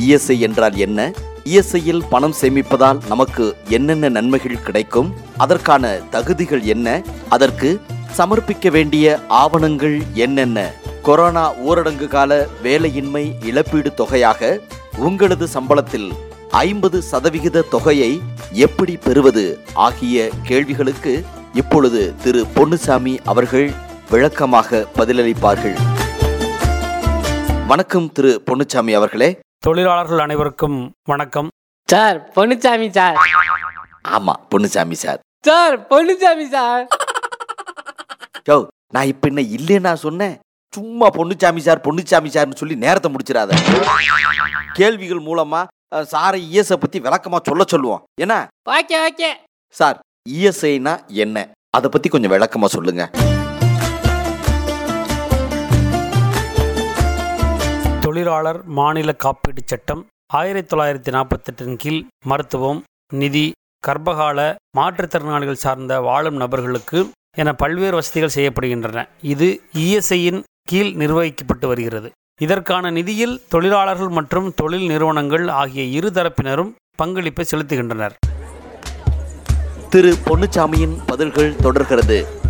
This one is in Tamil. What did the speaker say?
இஎஸ்ஐ என்றால் என்ன இஎஸ்ஐயில் பணம் சேமிப்பதால் நமக்கு என்னென்ன நன்மைகள் கிடைக்கும் அதற்கான தகுதிகள் என்ன அதற்கு சமர்ப்பிக்க வேண்டிய ஆவணங்கள் என்னென்ன கொரோனா ஊரடங்கு கால வேலையின்மை இழப்பீடு தொகையாக உங்களது சம்பளத்தில் ஐம்பது சதவிகித தொகையை எப்படி பெறுவது ஆகிய கேள்விகளுக்கு இப்பொழுது திரு பொன்னுசாமி அவர்கள் விளக்கமாக பதிலளிப்பார்கள் வணக்கம் திரு பொன்னுசாமி அவர்களே தொழிலாளர்கள் அனைவருக்கும் வணக்கம் சார் பொன்னுச்சாமி சார் ஆமா Ponnusamy sir sir Ponnuchamy sir யோ நான் இப்ப என்ன இல்லைன்னா சொன்னேன் சும்மா பொன்னுச்சாமி சார் பொன்னுச்சாமி சார்னு சொல்லி நேரத்தை முடிச்சிடாத கேள்விகள் மூலமா அஹ், சாரை இஎஸ்ஐ பத்தி விளக்கமா சொல்ல சொல்லுவோம் என்ன ஓகே ஓகே சார் இஎஸ்ஐனா என்ன அதை பத்தி கொஞ்சம் விளக்கமா சொல்லுங்க தொழிலாளர் மாநில காப்பீட்டுச் சட்டம் ஆயிரத்தி தொள்ளாயிரத்தி நாற்பத்தெட்டின் கீழ் மருத்துவம் நிதி கர்ப்பகால மாற்றுத்திறனாளிகள் சார்ந்த வாழும் நபர்களுக்கு என பல்வேறு வசதிகள் செய்யப்படுகின்றன இது இஎஸ்ஐயின் கீழ் நிர்வகிக்கப்பட்டு வருகிறது இதற்கான நிதியில் தொழிலாளர்கள் மற்றும் தொழில் நிறுவனங்கள் ஆகிய இரு தரப்பினரும் பங்களிப்பை செலுத்துகின்றனர் திரு பொன்னுச்சாமியின் பதில்கள் தொடர்கிறது